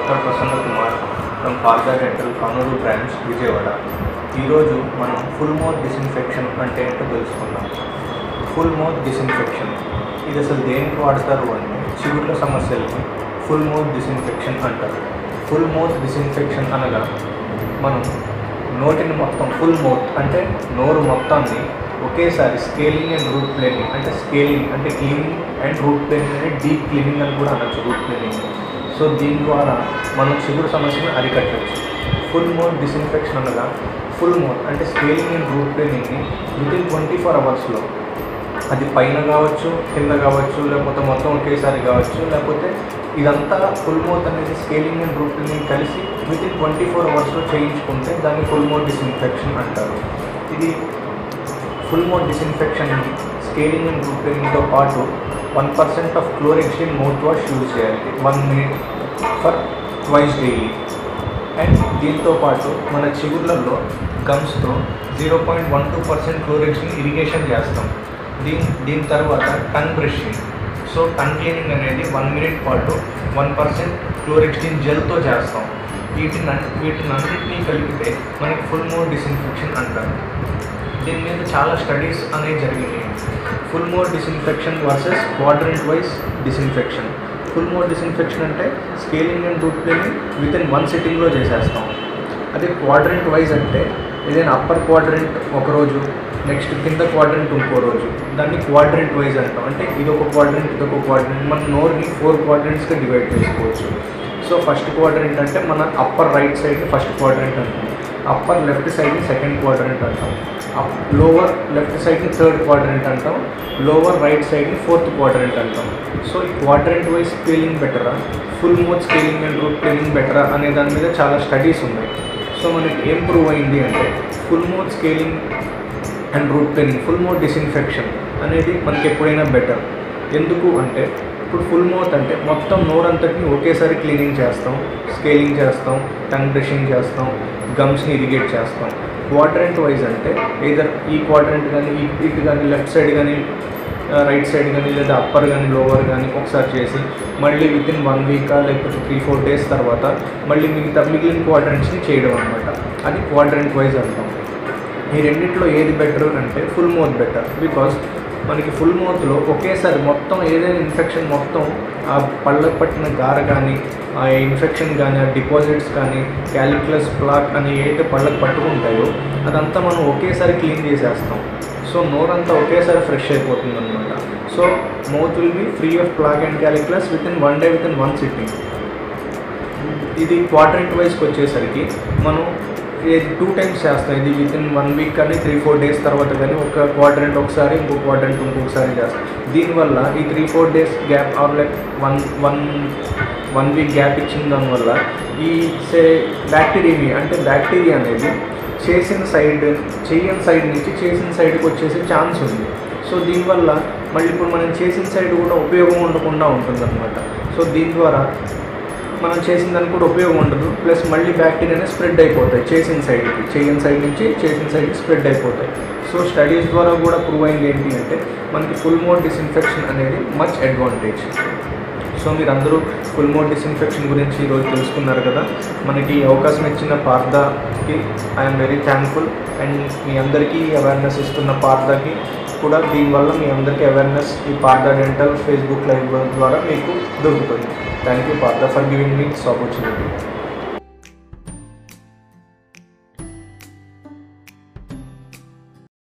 doctor Prasanna Kumar from Partha dental Kurnool branch Vijayawada ఈరోజు మనం full mouth disinfection అంటే ఏంటో తెలుసుకుందాం ఫుల్ మౌత్ డిస్ఇన్ఫెక్షన్ ఇది అసలు దేనికి వాడతారు అంటే చిగుర్ల సమస్యలకి ఫుల్ మౌత్ డిస్ఇన్ఫెక్షన్ అంటారు ఫుల్ మౌత్ డిస్ఇన్ఫెక్షన్ అనగా మనం నోటిని మొత్తం ఫుల్ మౌత్ అంటే నోరు మొత్తాన్ని ఒకేసారి స్కేలింగ్ అండ్ రూట్ ప్లేనింగ్ అంటే స్కేలింగ్ అంటే క్లీనింగ్ అండ్ రూట్ ప్లేనింగ్ అంటే డీప్ క్లీనింగ్ అని కూడా అనొచ్చు రూట్ ప్లేనింగ్ సో దీని ద్వారా మనం చిగురు సమస్యను అరికట్టవచ్చు ఫుల్ మౌత్ డిస్ఇన్ఫెక్షన్ అనగా ఫుల్ మౌత్ అంటే స్కేలింగ్ అండ్ రూట్ ప్లేనింగ్ని విత్ ఇన్ ట్వంటీ ఫోర్ అవర్స్లో అది పైన కావచ్చు కింద కావచ్చు లేకపోతే మొత్తం ఒకేసారి కావచ్చు లేకపోతే ఇదంతా ఫుల్ మౌత్ అనేది స్కేలింగ్ అండ్ రూట్ ప్లేనింగ్ కలిసి విత్ ఇన్ ట్వంటీ ఫోర్ అవర్స్లో చేయించుకుంటే దాన్ని ఫుల్ మౌత్ డిస్ఇన్ఫెక్షన్ అంటారు ఇది full mouth disinfection scaling and root ప్లేనింగ్తో పాటు one percent of chlorhexidine mouthwash use చేయాలి one minute for twice daily and దీంతో పాటు మన చిగుర్లలో గమ్స్తో zero point one two percent chlorhexidine irrigation చేస్తాం దీని దీని తర్వాత tongue brushing so tongue cleaning అనేది వన్ మినిట్ పాటు వన్ పర్సెంట్ క్లోరెక్సిన్ జెల్తో చేస్తాం వీటిని వీటిని అన్నింటినీ కలిపితే మనకి ఫుల్ మోర్ డిస్ఇన్ఫెక్షన్ అంటారు దీని మీద చాలా స్టడీస్ అనేవి జరిగినాయి full mouth disinfection versus quadrant wise disinfection full mouth disinfection అంటే scaling and root planing within one సిట్టింగ్లో చేసేస్తాం అదే క్వాడ్రెంట్ వైజ్ అంటే ఏదైనా అప్పర్ క్వాడ్రెంట్ ఒక రోజు నెక్స్ట్ కింద క్వాడ్రెంట్ ఇంకో రోజు దాన్ని క్వాడ్రెంట్ వైజ్ అంటాం అంటే ఇది ఒక క్వాడ్రెంట్ ఇది ఒక క్వాడ్రెంట్ మన నోరుని ఫోర్ క్వాడ్రెంట్స్గా డివైడ్ చేసుకోవచ్చు సో ఫస్ట్ క్వాడ్రెంట్ అంటే మన అప్పర్ రైట్ సైడ్ని ఫస్ట్ క్వాడ్రెంట్ అంటాం అప్పర్ లెఫ్ట్ సైడ్ని సెకండ్ క్వాడ్రెంట్ అంటాం అప్ లోవర్ లెఫ్ట్ సైడ్ని థర్డ్ క్వాడ్రెంట్ అంటాం లోవర్ రైట్ సైడ్ని ఫోర్త్ క్వాడ్రెంట్ అంటాం సో ఈ క్వాడ్రెంట్ వైజ్ స్కేలింగ్ బెటరా full mouth scaling and root scaling బెటరా అనే దాని మీద చాలా స్టడీస్ ఉన్నాయి సో మనకి ఏం ప్రూవ్ అయింది అంటే full mouth scaling and root planing full mouth disinfection అనేది మనకి ఎప్పుడైనా బెటర్ ఎందుకు అంటే ఇప్పుడు ఫుల్ మౌత్ అంటే మొత్తం నోరంతటిని ఒకేసారి క్లీనింగ్ చేస్తాం స్కేలింగ్ చేస్తాం టంగ్ బ్రషింగ్ చేస్తాం గమ్స్ని ఇరిగేట్ చేస్తాం క్వాడ్రెంట్ వైజ్ అంటే ఏదర్ ఈ క్వాడ్రెంట్ కానీ ఈ ఇటు కానీ లెఫ్ట్ సైడ్ కానీ రైట్ సైడ్ కానీ లేదా అప్పర్ కానీ లోవర్ కానీ ఒకసారి చేసి మళ్ళీ విత్ ఇన్ వన్ వీకా లేకపోతే త్రీ ఫోర్ డేస్ తర్వాత మళ్ళీ మిగతా మిగిలిన క్వాడ్రెంట్స్ని చేయడం అనమాట అది క్వాడ్రెంట్ వైజ్ అంటాం ఈ రెండిట్లో ఏది బెటర్ అంటే ఫుల్ మౌత్ బెటర్ బికాస్ మనకి ఫుల్ మౌత్లో ఒకేసారి మొత్తం ఏదైనా ఇన్ఫెక్షన్ మొత్తం ఆ పళ్ళకు పట్టిన గార కానీ ఆ ఇన్ఫెక్షన్ కానీ ఆ డిపాజిట్స్ కానీ క్యాలిక్యులస్ ప్లాక్ అని ఏదైతే పళ్ళకు పట్టుకుంటాయో అదంతా మనం ఒకేసారి క్లీన్ చేసేస్తాం సో నోరంతా ఒకేసారి ఫ్రెష్ అయిపోతుంది అనమాట so mouth will be free of plaque and calculus within one day within one sitting ఇది క్వాడ్రెంట్ వైజ్కి వచ్చేసరికి మనం టూ టైమ్స్ చేస్తాం ఇది విత్ ఇన్ వన్ వీక్ కానీ త్రీ ఫోర్ డేస్ తర్వాత కానీ ఒక క్వాడ్రెంట్ ఒకసారి ఇంకో క్వాడ్రెంట్ ఇంకొకసారి చేస్తాం దీనివల్ల ఈ three four days gap or like one one one week gap ఇచ్చిన దానివల్ల ఈ సే బ్యాక్టీరియా అంటే బ్యాక్టీరియా అనేది చేసిన సైడ్ చేయని సైడ్ నుంచి చేసిన సైడ్కి వచ్చేసే ఛాన్స్ ఉంది సో దీనివల్ల మళ్ళీ ఇప్పుడు మనం చేసిన సైడ్ కూడా ఉపయోగం ఉండకుండా ఉంటుందన్నమాట సో దీని ద్వారా మనం చేసిన దానికి కూడా ఉపయోగం ఉండదు ప్లస్ మళ్ళీ బ్యాక్టీరియానే స్ప్రెడ్ అయిపోతాయి చేసిన సైడ్కి చేయని సైడ్ నుంచి చేసిన సైడ్కి స్ప్రెడ్ అయిపోతాయి సో స్టడీస్ ద్వారా కూడా ప్రూవ్ అయింది ఏంటి అంటే మనకి ఫుల్ మోడ్ డిస్ఇన్ఫెక్షన్ అనేది మచ్ అడ్వాంటేజ్ సో మీరు అందరూ ఫుల్ మోడ్ డిస్ఇన్ఫెక్షన్ గురించి ఈరోజు తెలుసుకున్నారు కదా మనకి ఈ అవకాశం ఇచ్చిన పార్దాకి ఐఎమ్ వెరీ థ్యాంక్ఫుల్ అండ్ మీ అందరికీ అవేర్నెస్ ఇస్తున్న పార్దాకి కూడా దీనివల్ల మీ అందరికీ అవేర్నెస్ ఈ పార్దా డెంటల్ ఫేస్బుక్ లైవ్ ద్వారా మీకు దొరుకుతుంది thank you Partha for giving me this opportunity